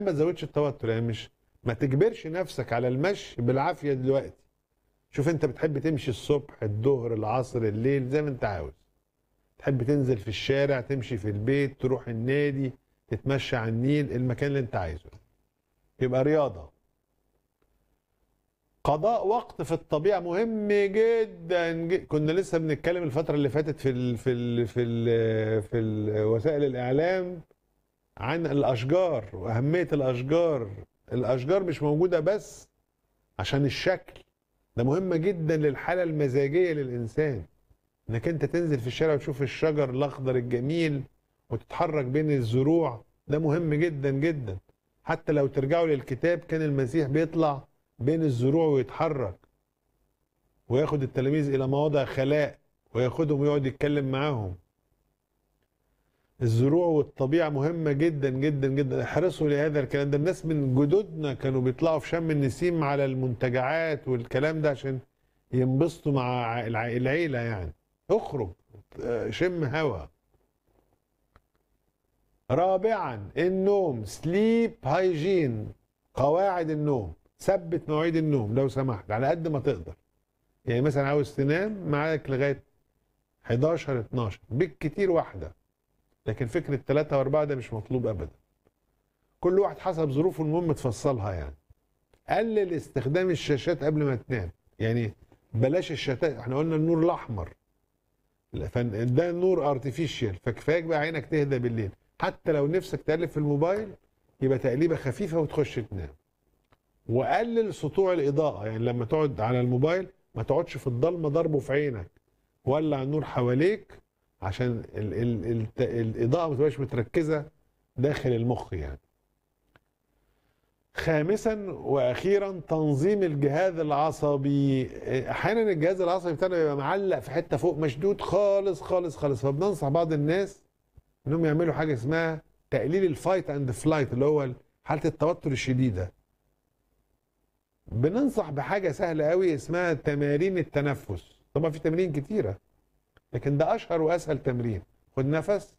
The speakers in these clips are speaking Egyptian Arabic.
ما تزودش التوتر يعني مش ما تجبرش نفسك على المشي بالعافيه دلوقتي شوف انت بتحب تمشي الصبح الظهر العصر الليل زي ما انت عاوز تحب تنزل في الشارع تمشي في البيت تروح النادي تتمشى على النيل المكان اللي انت عايزه يبقى رياضه قضاء وقت في الطبيعه مهم جدا جد. كنا لسه بنتكلم الفتره اللي فاتت في ال في ال في ال في ال وسائل الاعلام عن الاشجار واهميه الاشجار الاشجار مش موجوده بس عشان الشكل ده مهمه جدا للحاله المزاجيه للانسان انك انت تنزل في الشارع وتشوف الشجر الاخضر الجميل وتتحرك بين الزروع ده مهم جدا جدا حتى لو ترجعوا للكتاب كان المسيح بيطلع بين الزروع ويتحرك وياخد التلاميذ الى مواضع خلاء وياخدهم ويقعد يتكلم معاهم الزروع والطبيعة مهمة جدا جدا جدا احرصوا لهذا الكلام ده الناس من جدودنا كانوا بيطلعوا في شم النسيم على المنتجعات والكلام ده عشان ينبسطوا مع العيلة يعني اخرج شم هوا رابعا النوم سليب هايجين قواعد النوم ثبت مواعيد النوم لو سمحت على قد ما تقدر يعني مثلا عاوز تنام معاك لغايه 11 12 بالكتير واحده لكن فكره 3 و4 ده مش مطلوب ابدا كل واحد حسب ظروفه المهم تفصلها يعني قلل استخدام الشاشات قبل ما تنام يعني بلاش الشاشات احنا قلنا النور الاحمر ده نور ارتفيشال فكفايك بقى عينك تهدى بالليل حتى لو نفسك تقلب في الموبايل يبقى تقليبه خفيفه وتخش تنام وقلل سطوع الاضاءه يعني لما تقعد على الموبايل ما تقعدش في الضلمه ضربه في عينك ولع النور حواليك عشان ال ال ال الاضاءه ما تبقاش متركزه داخل المخ يعني خامسا واخيرا تنظيم الجهاز العصبي احيانا الجهاز العصبي بتاعنا بيبقى معلق في حته فوق مشدود خالص خالص خالص فبننصح بعض الناس انهم يعملوا حاجه اسمها تقليل الفايت اند فلايت اللي هو حاله التوتر الشديده بننصح بحاجه سهله قوي اسمها تمارين التنفس طبعا في تمارين كتيره لكن ده اشهر واسهل تمرين خد نفس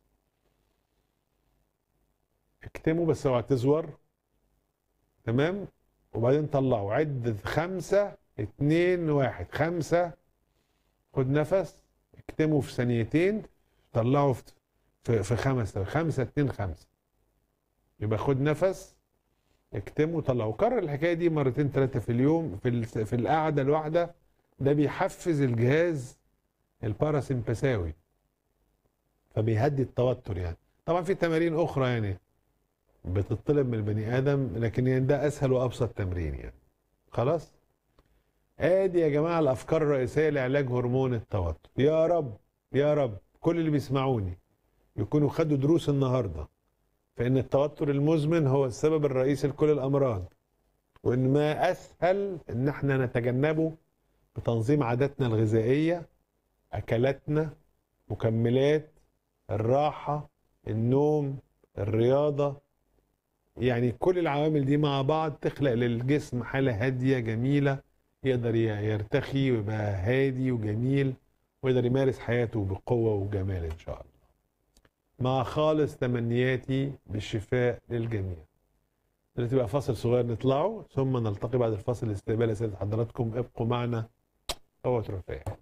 اكتمه بس اوعى تزور تمام وبعدين طلعه عد خمسة اتنين واحد خمسة خد نفس اكتمه في ثانيتين طلعه في في, في خمس خمسة اتنين خمسة يبقى خد نفس اكتمه طلعه كرر الحكايه دي مرتين ثلاثه في اليوم في في القعده الواحده ده بيحفز الجهاز الباراسمبثاوي فبيهدي التوتر يعني طبعا في تمارين اخرى يعني بتطلب من البني ادم لكن يعني ده اسهل وابسط تمرين يعني خلاص ادي يا جماعه الافكار الرئيسيه لعلاج هرمون التوتر يا رب يا رب كل اللي بيسمعوني يكونوا خدوا دروس النهارده فإن التوتر المزمن هو السبب الرئيسي لكل الأمراض وإن ما أسهل إن احنا نتجنبه بتنظيم عاداتنا الغذائية أكلاتنا مكملات الراحة النوم الرياضة يعني كل العوامل دي مع بعض تخلق للجسم حالة هادية جميلة يقدر يرتخي ويبقى هادي وجميل ويقدر يمارس حياته بقوة وجمال إن شاء الله مع خالص تمنياتي بالشفاء للجميع دلوقتي بقى فاصل صغير نطلعه ثم نلتقي بعد الفاصل لاستقبال اسئله حضراتكم ابقوا معنا اوعوا تروحوا